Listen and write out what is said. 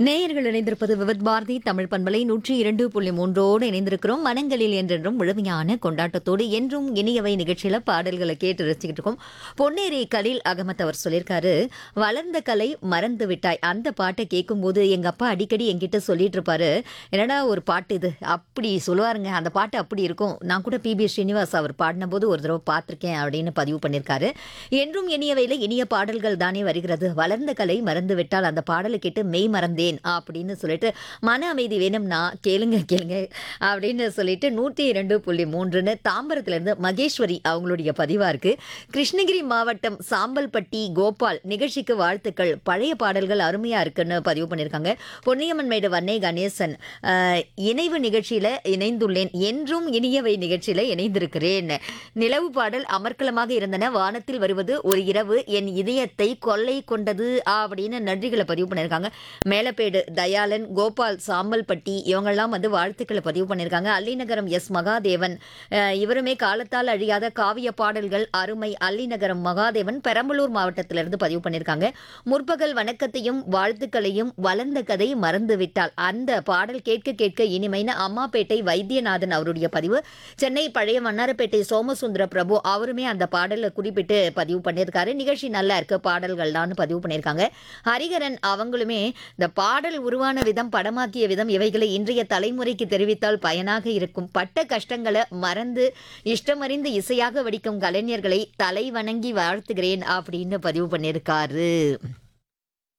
நேயர்கள் இணைந்திருப்பது விவத் பாரதி தமிழ் பண்பலை நூற்றி இரண்டு புள்ளி மூன்றோடு இணைந்திருக்கிறோம் மனங்களில் என்றென்றும் முழுமையான கொண்டாட்டத்தோடு என்றும் இனியவை நிகழ்ச்சியில பாடல்களை கேட்டு ரசிச்சுக்கிட்டு இருக்கோம் பொன்னேரி கலீல் அகமத் அவர் சொல்லியிருக்காரு வளர்ந்த கலை மறந்து விட்டாய் அந்த பாட்டை கேட்கும்போது எங்க அப்பா அடிக்கடி என்கிட்ட சொல்லிட்டு இருப்பாரு என்னடா ஒரு பாட்டு இது அப்படி சொல்லுவாருங்க அந்த பாட்டு அப்படி இருக்கும் நான் கூட பிபி ஸ்ரீனிவாஸ் அவர் பாடின போது ஒரு தடவை பார்த்திருக்கேன் அப்படின்னு பதிவு பண்ணியிருக்காரு என்றும் இனியவையில் இனிய பாடல்கள் தானே வருகிறது வளர்ந்த கலை மறந்து விட்டால் அந்த பாடலை கேட்டு மெய் மறந்தேன் அப்படின்னு சொல்லிட்டு மன அமைதி வேணும்னா கேளுங்க கேளுங்க அப்படின்னு சொல்லிட்டு நூற்றி இரண்டு புள்ளி மூன்றுன்னு தாம்பரத்திலிருந்து மகேஸ்வரி அவங்களுடைய பதிவா இருக்கு கிருஷ்ணகிரி மாவட்டம் சாம்பல்பட்டி கோபால் நிகழ்ச்சிக்கு வாழ்த்துக்கள் பழைய பாடல்கள் அருமையா இருக்குன்னு பதிவு பண்ணியிருக்காங்க பொன்னியம்மன் மேடு வன்னை கணேசன் ஆஹ், இணைவு நிகழ்ச்சியில இணைந்துள்ளேன் என்றும் இனியவை நிகழ்ச்சியில இணைந்திருக்கிறேன் நிலவு பாடல் அமர்க்கலமாக இருந்தன வானத்தில் வருவது ஒரு இரவு என் இதயத்தை கொள்ளை கொண்டது அப்படின்னு நன்றிகளை பதிவு பண்ணியிருக்காங்க மேலப்பேடு தயாளன் கோபால் சாம்பல்பட்டி இவங்கெல்லாம் வந்து வாழ்த்துக்களை பதிவு பண்ணியிருக்காங்க அல்லிநகரம் எஸ் மகாதேவன் அஹ், இவருமே காலத்தால் அழியாத காவிய பாடல்கள் அருமை அல்லிநகரம் மகாதேவன் பெரம்பலூர் மாவட்டத்திலிருந்து பதிவு பண்ணியிருக்காங்க முற்பகல் வணக்கத்தையும் வாழ்த்துக்களையும் வளர்ந்த கதை மறந்து விட்டால் அந்த பாடல் கேட்க கேட்க இனிமைன்னு அம்மாப்பேட்டை வைத்தியநாதன் அவருடைய பதிவு சென்னை பழைய வண்ணாரப்பேட்டை சோமசுந்தர பிரபு அவருமே அந்த பாடலை குறிப்பிட்டு பதிவு பண்ணியிருக்காரு நிகழ்ச்சி நல்லா இருக்கு பாடல்கள் தான் பதிவு பண்ணியிருக்காங்க ஹரிகரன் அவங்களுமே இந்த பாடல் உருவான விதம் படமாக்கிய விதம் இவைகளை இன்றைய தலைமுறைக்கு தெரிவித்தால் பயனாக இருக்கும் பட்ட கஷ்டங்களை மறந்து இஷ்டமறிந்து இசையாக வடிக்கும் கலைஞர்களை தலை வணங்கி வாழ்த்துகிறேன் அப்படின்னு பதிவு பண்ணியிருக்காரு